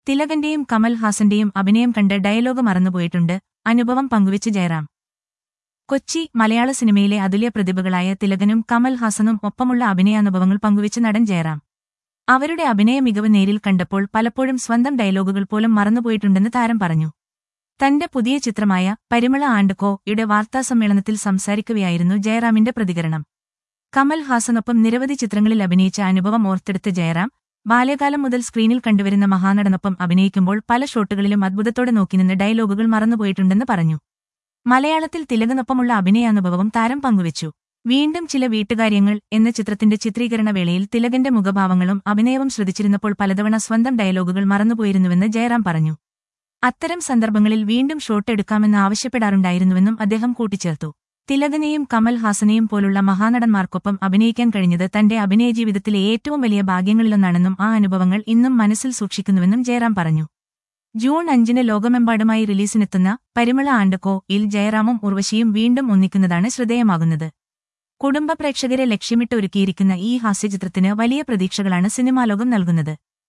തിലകന്റെയും കമൽ ഹാസന്റെയും അഭിനയം കണ്ട് ഡയലോഗ് മറന്നുപോയിട്ടുണ്ട് അനുഭവം പങ്കുവച്ച് ജയറാം കൊച്ചി മലയാള സിനിമയിലെ അതുല്യ പ്രതിഭകളായ തിലകനും കമൽ ഹാസനും ഒപ്പമുള്ള അഭിനയാനുഭവങ്ങൾ പങ്കുവച്ച് നടൻ ജയറാം അവരുടെ അഭിനയ മികവ് നേരിൽ കണ്ടപ്പോൾ പലപ്പോഴും സ്വന്തം ഡയലോഗുകൾ പോലും മറന്നുപോയിട്ടുണ്ടെന്ന് താരം പറഞ്ഞു തന്റെ പുതിയ ചിത്രമായ പരിമള ആൻഡ് കോ യുടെ വാർത്താസമ്മേളനത്തിൽ സംസാരിക്കവെയായിരുന്നു ജയറാമിന്റെ പ്രതികരണം കമൽ ഹാസനൊപ്പം നിരവധി ചിത്രങ്ങളിൽ അഭിനയിച്ച അനുഭവം ഓർത്തെടുത്ത ജയറാം ബാല്യകാലം മുതൽ സ്ക്രീനിൽ കണ്ടുവരുന്ന മഹാനടനൊപ്പം അഭിനയിക്കുമ്പോൾ പല ഷോട്ടുകളിലും അത്ഭുതത്തോടെ നോക്കിനിന്ന് ഡയലോഗുകൾ മറന്നുപോയിട്ടുണ്ടെന്ന് പറഞ്ഞു മലയാളത്തിൽ തിലകനൊപ്പമുള്ള അഭിനയാനുഭവവും താരം പങ്കുവച്ചു വീണ്ടും ചില വീട്ടുകാര്യങ്ങൾ എന്ന ചിത്രത്തിന്റെ ചിത്രീകരണ വേളയിൽ തിലകന്റെ മുഖഭാവങ്ങളും അഭിനയവും ശ്രദ്ധിച്ചിരുന്നപ്പോൾ പലതവണ സ്വന്തം ഡയലോഗുകൾ മറന്നുപോയിരുന്നുവെന്ന് ജയറാം പറഞ്ഞു അത്തരം സന്ദർഭങ്ങളിൽ വീണ്ടും ഷോട്ട് എടുക്കാമെന്ന് ആവശ്യപ്പെടാറുണ്ടായിരുന്നുവെന്നും അദ്ദേഹം കൂട്ടിച്ചേർത്തു തിലകനെയും കമൽ ഹാസനെയും പോലുള്ള മഹാനടന്മാർക്കൊപ്പം അഭിനയിക്കാൻ കഴിഞ്ഞത് തന്റെ അഭിനയ ജീവിതത്തിലെ ഏറ്റവും വലിയ ഭാഗ്യങ്ങളിലൊന്നാണെന്നും ആ അനുഭവങ്ങൾ ഇന്നും മനസ്സിൽ സൂക്ഷിക്കുന്നുവെന്നും ജയറാം പറഞ്ഞു ജൂൺ അഞ്ചിന് ലോകമെമ്പാടുമായി റിലീസിനെത്തുന്ന പരിമള ആൻഡക്കോ ഇൽ ജയറാമും ഉർവശിയും വീണ്ടും ഒന്നിക്കുന്നതാണ് ശ്രദ്ധേയമാകുന്നത് കുടുംബ പ്രേക്ഷകരെ ലക്ഷ്യമിട്ട് ഒരുക്കിയിരിക്കുന്ന ഈ ഹാസ്യചിത്രത്തിന് വലിയ പ്രതീക്ഷകളാണ് സിനിമാലോകം നൽകുന്നത്